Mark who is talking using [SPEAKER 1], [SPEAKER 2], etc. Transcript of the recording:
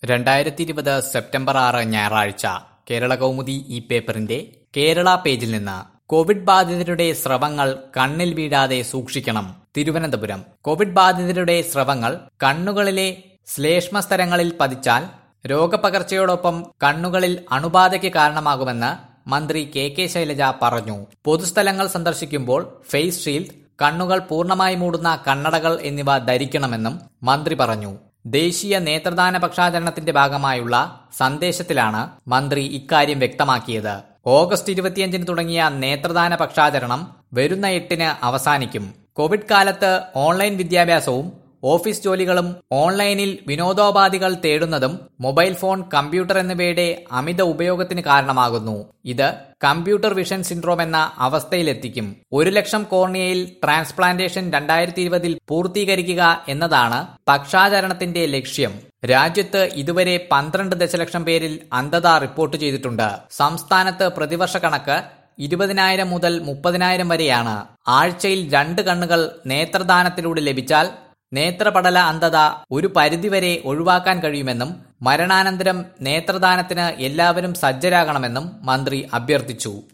[SPEAKER 1] രണ്ടായിരത്തി ഇരുപത് സെപ്റ്റംബർ ആറ് ഞായറാഴ്ച കേരള കൗമുദി ഈ പേപ്പറിന്റെ കേരള പേജിൽ നിന്ന് കോവിഡ് ബാധിതരുടെ സ്രവങ്ങൾ കണ്ണിൽ വീഴാതെ സൂക്ഷിക്കണം തിരുവനന്തപുരം കോവിഡ് ബാധിതരുടെ സ്രവങ്ങൾ കണ്ണുകളിലെ ശ്ലേഷ്മസ്തരങ്ങളിൽ പതിച്ചാൽ രോഗപകർച്ചയോടൊപ്പം കണ്ണുകളിൽ അണുബാധയ്ക്ക് കാരണമാകുമെന്ന് മന്ത്രി കെ കെ ശൈലജ പറഞ്ഞു പൊതുസ്ഥലങ്ങൾ സന്ദർശിക്കുമ്പോൾ ഫേസ് ഷീൽഡ് കണ്ണുകൾ പൂർണ്ണമായി മൂടുന്ന കണ്ണടകൾ എന്നിവ ധരിക്കണമെന്നും മന്ത്രി പറഞ്ഞു ദേശീയ നേത്രദാന പക്ഷാചരണത്തിന്റെ ഭാഗമായുള്ള സന്ദേശത്തിലാണ് മന്ത്രി ഇക്കാര്യം വ്യക്തമാക്കിയത് ഓഗസ്റ്റ് ഇരുപത്തിയഞ്ചിന് തുടങ്ങിയ നേത്രദാന പക്ഷാചരണം വരുന്ന എട്ടിന് അവസാനിക്കും കോവിഡ് കാലത്ത് ഓൺലൈൻ വിദ്യാഭ്യാസവും ഓഫീസ് ജോലികളും ഓൺലൈനിൽ വിനോദോപാധികൾ തേടുന്നതും മൊബൈൽ ഫോൺ കമ്പ്യൂട്ടർ എന്നിവയുടെ അമിത ഉപയോഗത്തിന് കാരണമാകുന്നു ഇത് കമ്പ്യൂട്ടർ വിഷൻ സിൻഡ്രോം എന്ന അവസ്ഥയിലെത്തിക്കും ഒരു ലക്ഷം കോർണിയയിൽ ട്രാൻസ്പ്ലാന്റേഷൻ രണ്ടായിരത്തി ഇരുപതിൽ പൂർത്തീകരിക്കുക എന്നതാണ് പക്ഷാചരണത്തിന്റെ ലക്ഷ്യം രാജ്യത്ത് ഇതുവരെ പന്ത്രണ്ട് ദശലക്ഷം പേരിൽ അന്ധത റിപ്പോർട്ട് ചെയ്തിട്ടുണ്ട് സംസ്ഥാനത്ത് പ്രതിവർഷ കണക്ക് ഇരുപതിനായിരം മുതൽ മുപ്പതിനായിരം വരെയാണ് ആഴ്ചയിൽ രണ്ട് കണ്ണുകൾ നേത്രദാനത്തിലൂടെ ലഭിച്ചാൽ നേത്രപടല അന്ധത ഒരു പരിധിവരെ ഒഴിവാക്കാൻ കഴിയുമെന്നും മരണാനന്തരം നേത്രദാനത്തിന് എല്ലാവരും സജ്ജരാകണമെന്നും മന്ത്രി അഭ്യർത്ഥിച്ചു